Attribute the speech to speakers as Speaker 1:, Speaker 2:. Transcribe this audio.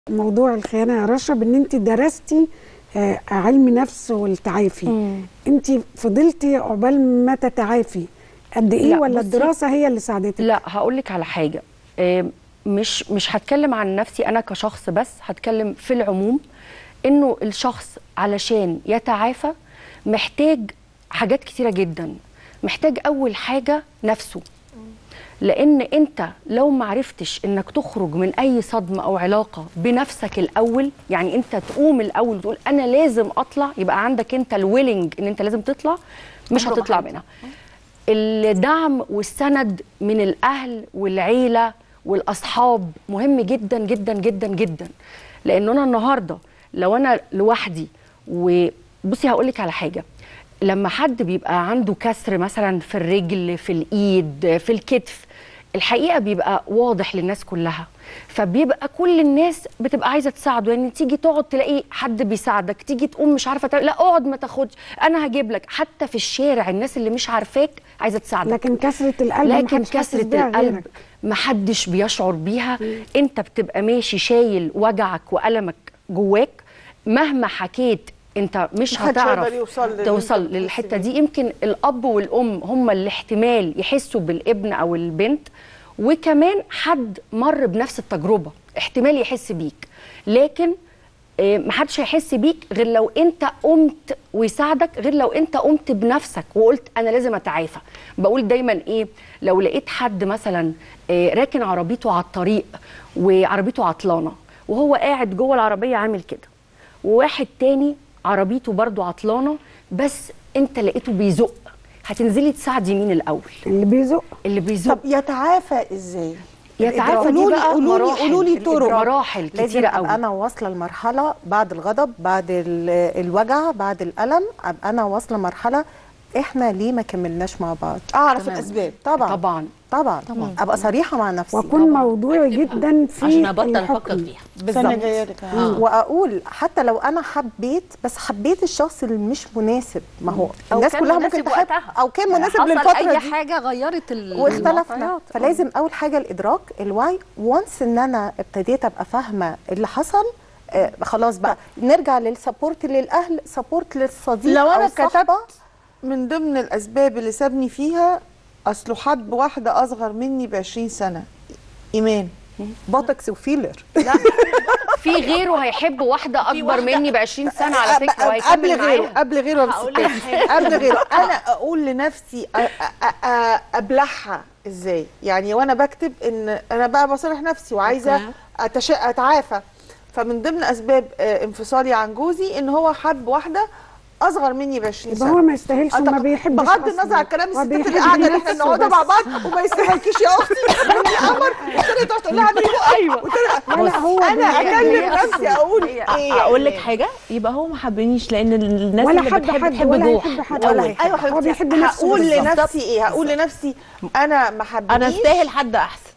Speaker 1: موضوع الخيانه يا رشا ان انت درستي آه، علم نفس والتعافي انت فضلتي عقبال ما تتعافي قد ايه
Speaker 2: لا،
Speaker 1: ولا
Speaker 2: بصي-
Speaker 1: الدراسه هي اللي ساعدتك
Speaker 2: لا هقول لك على حاجه آه، مش مش هتكلم عن نفسي انا كشخص بس هتكلم في العموم انه الشخص علشان يتعافى محتاج حاجات كتيره جدا محتاج اول حاجه نفسه لان انت لو معرفتش انك تخرج من اي صدمه او علاقه بنفسك الاول يعني انت تقوم الاول وتقول انا لازم اطلع يبقى عندك انت الويلنج ان انت لازم تطلع مش
Speaker 3: عمره ما
Speaker 2: هتطلع
Speaker 3: هيطلع.
Speaker 2: منها الدعم والسند من الاهل والعيله والاصحاب مهم جدا جدا جدا جدا لان انا النهارده لو انا لوحدي وبصي هقول لك على حاجه لما حد بيبقى عنده كسر مثلا في الرجل في الايد في الكتف الحقيقه بيبقى واضح للناس كلها فبيبقى كل الناس بتبقى عايزه تساعده يعني تيجي تقعد تلاقي حد بيساعدك تيجي تقوم مش عارفه تعمل لا اقعد ما تاخدش انا هجيب لك حتى في الشارع الناس اللي مش عارفاك عايزه تساعدك
Speaker 1: لكن كسره القلب
Speaker 2: لكن
Speaker 1: محدش حاسس
Speaker 2: كسرة
Speaker 1: بيها
Speaker 2: القلب
Speaker 1: غيرك.
Speaker 2: محدش بيشعر بيها انت بتبقى ماشي شايل وجعك وألمك جواك مهما حكيت انت مش
Speaker 4: محدش
Speaker 2: هتعرف
Speaker 4: هيقدر يوصل للي
Speaker 2: توصل
Speaker 4: انت بتحس
Speaker 2: للحته
Speaker 4: بيه.
Speaker 2: دي يمكن الاب والام هم اللي احتمال يحسوا بالابن او البنت وكمان حد مر بنفس التجربه احتمال يحس بيك لكن آه، محدش هيحس بيك غير لو انت قمت ويساعدك غير لو انت قمت بنفسك وقلت انا لازم اتعافى بقول دايما ايه لو لقيت حد مثلا آه، راكن عربيته على الطريق وعربيته عطلانه وهو قاعد جوه العربيه عامل كده وواحد تاني عربيته برضو عطلانه بس انت لقيته بيزق هتنزلي تساعدي مين الاول
Speaker 1: اللي بيزق
Speaker 2: اللي بيزق
Speaker 4: طب يتعافى ازاي؟
Speaker 2: يتعافى دي
Speaker 3: قولوا لي
Speaker 2: بقى
Speaker 3: قولوا لي
Speaker 2: مراحل
Speaker 3: قولوا لي طرق
Speaker 2: مراحل
Speaker 3: لازم
Speaker 2: كتيره
Speaker 3: ابقى
Speaker 2: قوي
Speaker 3: انا واصله لمرحله بعد الغضب بعد ال- الوجع بعد الالم ابقى انا واصله مرحله احنا ليه ما كملناش مع بعض
Speaker 4: اعرف
Speaker 3: تمام.
Speaker 4: الاسباب
Speaker 3: طبعا
Speaker 2: طبعا
Speaker 3: طبعا, طبعا. ابقى صريحه مع نفسي
Speaker 1: واكون موضوعي جدا في
Speaker 5: عشان ابطل
Speaker 1: الحكم.
Speaker 5: افكر فيها
Speaker 4: استنى
Speaker 3: بالظبط
Speaker 4: جايه لك
Speaker 5: آه.
Speaker 3: واقول حتى لو انا حبيت بس حبيت الشخص اللي مش مناسب ما هو
Speaker 5: أو
Speaker 3: الناس
Speaker 5: كان
Speaker 3: كلها
Speaker 5: مناسب
Speaker 3: ممكن تحب
Speaker 5: وقتها.
Speaker 3: او كان
Speaker 5: يعني
Speaker 3: مناسب
Speaker 5: حصل
Speaker 3: للفتره
Speaker 5: اي
Speaker 3: دي
Speaker 5: حاجه غيرت ال-
Speaker 3: واختلفنا
Speaker 5: المعطيات.
Speaker 3: فلازم اول حاجه الادراك الوعي وانس ان انا ابتديت ابقى فاهمه اللي حصل آه خلاص بقى نرجع للسبورت للاهل سبورت للصديق
Speaker 4: لو
Speaker 3: أو
Speaker 4: انا
Speaker 3: الصحبة.
Speaker 4: كتبت من ضمن الاسباب اللي سابني فيها اصله حب واحده اصغر مني ب 20 سنه ايمان
Speaker 3: بوتوكس وفيلر
Speaker 2: في غيره هيحب واحده اكبر مني ب 20 سنه على فكره
Speaker 4: قبل
Speaker 2: وهيكمل
Speaker 4: غيره
Speaker 2: معاها
Speaker 4: قبل غيره ما
Speaker 5: هقول
Speaker 4: بستاش.
Speaker 5: لك حاجة.
Speaker 4: قبل غيره انا اقول لنفسي أ- أ- أ- ابلعها ازاي يعني وانا بكتب ان انا بقى بصالح نفسي وعايزه
Speaker 5: أوكي.
Speaker 4: أتش... اتعافى فمن ضمن اسباب آه، انفصالي عن جوزي ان هو حب واحده اصغر مني ب 20
Speaker 1: يبقى
Speaker 4: سنه
Speaker 1: هو ما يستاهلش وما
Speaker 4: أعتقد-
Speaker 1: بيحبش
Speaker 4: بغض
Speaker 1: أصلاً.
Speaker 4: النظر عن كلام
Speaker 1: هو
Speaker 4: الستات اللي
Speaker 1: بيحب
Speaker 4: قاعده اللي احنا
Speaker 1: نفسه
Speaker 4: بنقعدها
Speaker 1: بس.
Speaker 4: مع بعض وما يستاهلكيش يا اختي يا قمر قلت لها تقول لها اعملي ايوه
Speaker 1: لا لا هو
Speaker 4: انا
Speaker 1: بي-
Speaker 4: اكلم
Speaker 5: هي
Speaker 4: نفسي اقول ايه
Speaker 6: اقول لك
Speaker 4: يعني؟
Speaker 6: حاجه يبقى هو ما حبنيش لان الناس
Speaker 1: ولا
Speaker 6: اللي
Speaker 1: حب
Speaker 6: بتحب
Speaker 1: حد
Speaker 6: تحب
Speaker 1: ولا
Speaker 6: جوح
Speaker 1: هيحب حد
Speaker 3: ولا
Speaker 1: ولا
Speaker 3: هيحب.
Speaker 4: ايوه
Speaker 1: هو
Speaker 4: حبيبتي
Speaker 1: بيحب نفسه
Speaker 4: هقول
Speaker 1: بالظبط.
Speaker 4: لنفسي ايه هقول لنفسي انا ما حبنيش
Speaker 6: انا استاهل حد احسن